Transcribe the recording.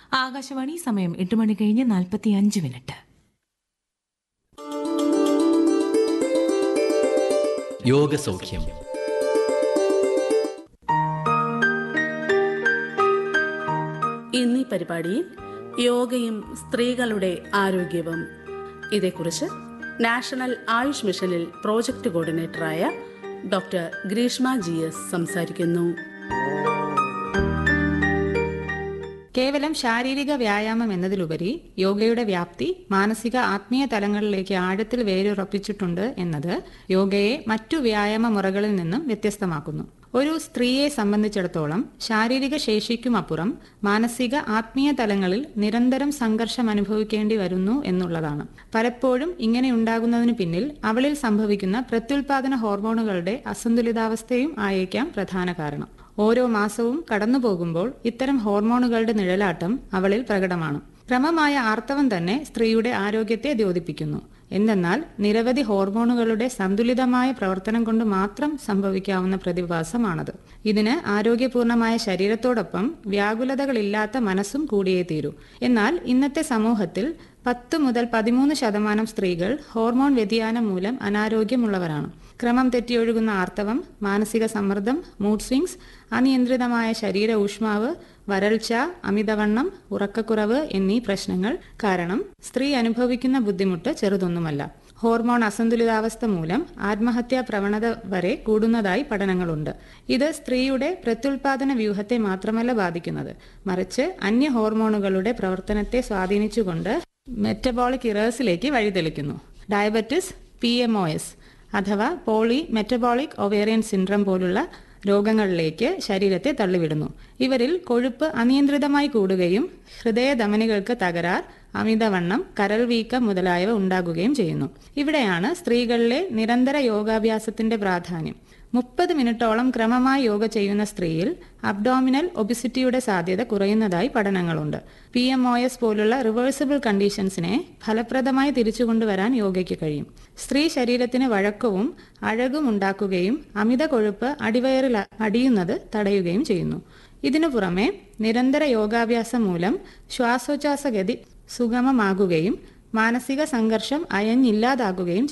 ആകാശവാണി സമയം എട്ട് മണി കഴിഞ്ഞ് നാൽപ്പത്തിയഞ്ച് മിനിറ്റ് യോഗസൗഖ്യം ഇന്നീ പരിപാടിയിൽ യോഗയും സ്ത്രീകളുടെ ആരോഗ്യവും ഇതേക്കുറിച്ച് നാഷണൽ ആയുഷ് മിഷനിൽ പ്രോജക്ട് കോർഡിനേറ്ററായ ഡോക്ടർ ഗ്രീഷ്മ ജി എസ് സംസാരിക്കുന്നു കേവലം ശാരീരിക വ്യായാമം എന്നതിലുപരി യോഗയുടെ വ്യാപ്തി മാനസിക ആത്മീയ തലങ്ങളിലേക്ക് ആഴത്തിൽ വേരുറപ്പിച്ചിട്ടുണ്ട് എന്നത് യോഗയെ മറ്റു വ്യായാമ മുറകളിൽ നിന്നും വ്യത്യസ്തമാക്കുന്നു ഒരു സ്ത്രീയെ സംബന്ധിച്ചിടത്തോളം ശാരീരിക ശേഷിക്കുമപ്പുറം മാനസിക ആത്മീയ തലങ്ങളിൽ നിരന്തരം സംഘർഷം അനുഭവിക്കേണ്ടി വരുന്നു എന്നുള്ളതാണ് പലപ്പോഴും ഇങ്ങനെ ഉണ്ടാകുന്നതിന് പിന്നിൽ അവളിൽ സംഭവിക്കുന്ന പ്രത്യുൽപാദന ഹോർമോണുകളുടെ അസന്തുലിതാവസ്ഥയും ആയേക്കാം പ്രധാന കാരണം ഓരോ മാസവും കടന്നുപോകുമ്പോൾ ഇത്തരം ഹോർമോണുകളുടെ നിഴലാട്ടം അവളിൽ പ്രകടമാണ് ക്രമമായ ആർത്തവം തന്നെ സ്ത്രീയുടെ ആരോഗ്യത്തെ ദ്യോതിപ്പിക്കുന്നു എന്തെന്നാൽ നിരവധി ഹോർമോണുകളുടെ സന്തുലിതമായ പ്രവർത്തനം കൊണ്ട് മാത്രം സംഭവിക്കാവുന്ന പ്രതിഭാസമാണത് ഇതിന് ആരോഗ്യപൂർണമായ ശരീരത്തോടൊപ്പം വ്യാകുലതകളില്ലാത്ത മനസ്സും കൂടിയേ തീരൂ എന്നാൽ ഇന്നത്തെ സമൂഹത്തിൽ പത്ത് മുതൽ പതിമൂന്ന് ശതമാനം സ്ത്രീകൾ ഹോർമോൺ വ്യതിയാനം മൂലം അനാരോഗ്യമുള്ളവരാണ് ക്രമം തെറ്റിയൊഴുകുന്ന ആർത്തവം മാനസിക സമ്മർദ്ദം മൂഡ് സ്വിങ്സ് അനിയന്ത്രിതമായ ശരീര ഊഷ്മാവ് വരൾച്ച അമിതവണ്ണം ഉറക്കക്കുറവ് എന്നീ പ്രശ്നങ്ങൾ കാരണം സ്ത്രീ അനുഭവിക്കുന്ന ബുദ്ധിമുട്ട് ചെറുതൊന്നുമല്ല ഹോർമോൺ അസന്തുലിതാവസ്ഥ മൂലം ആത്മഹത്യാ പ്രവണത വരെ കൂടുന്നതായി പഠനങ്ങളുണ്ട് ഇത് സ്ത്രീയുടെ പ്രത്യുൽപാദന വ്യൂഹത്തെ മാത്രമല്ല ബാധിക്കുന്നത് മറിച്ച് അന്യ ഹോർമോണുകളുടെ പ്രവർത്തനത്തെ സ്വാധീനിച്ചുകൊണ്ട് മെറ്റബോളിക് ഇറേഴ്സിലേക്ക് വഴിതെളിക്കുന്നു diabetes P M O S അഥവാ പോളി മെറ്റബോളിക് ഒവേറിയൻ സിൻഡ്രം പോലുള്ള രോഗങ്ങളിലേക്ക് ശരീരത്തെ തള്ളിവിടുന്നു ഇവരിൽ കൊഴുപ്പ് അനിയന്ത്രിതമായി കൂടുകയും ഹൃദയധമനികൾക്ക് തകരാർ അമിതവണ്ണം കരൾ വീക്കം മുതലായവ ഉണ്ടാകുകയും ചെയ്യുന്നു ഇവിടെയാണ് സ്ത്രീകളിലെ നിരന്തര യോഗാഭ്യാസത്തിന്റെ പ്രാധാന്യം മുപ്പത് മിനിറ്റോളം ക്രമമായി യോഗ ചെയ്യുന്ന സ്ത്രീയിൽ അബ്ഡോമിനൽ ഒബിസിറ്റിയുടെ സാധ്യത കുറയുന്നതായി പഠനങ്ങളുണ്ട് പി എം ഒ എസ് പോലുള്ള റിവേഴ്സിബിൾ കണ്ടീഷൻസിനെ ഫലപ്രദമായി തിരിച്ചുകൊണ്ടുവരാൻ യോഗയ്ക്ക് കഴിയും സ്ത്രീ ശരീരത്തിന് വഴക്കവും അഴകും ഉണ്ടാക്കുകയും അമിത കൊഴുപ്പ് അടിവയറിൽ അടിയുന്നത് തടയുകയും ചെയ്യുന്നു ഇതിനു പുറമെ നിരന്തര യോഗാഭ്യാസം മൂലം ശ്വാസോച്ഛ്വാസഗതി സുഗമമാകുകയും മാനസിക സംഘർഷം അയഞ്ഞില്ലാതാകുകയും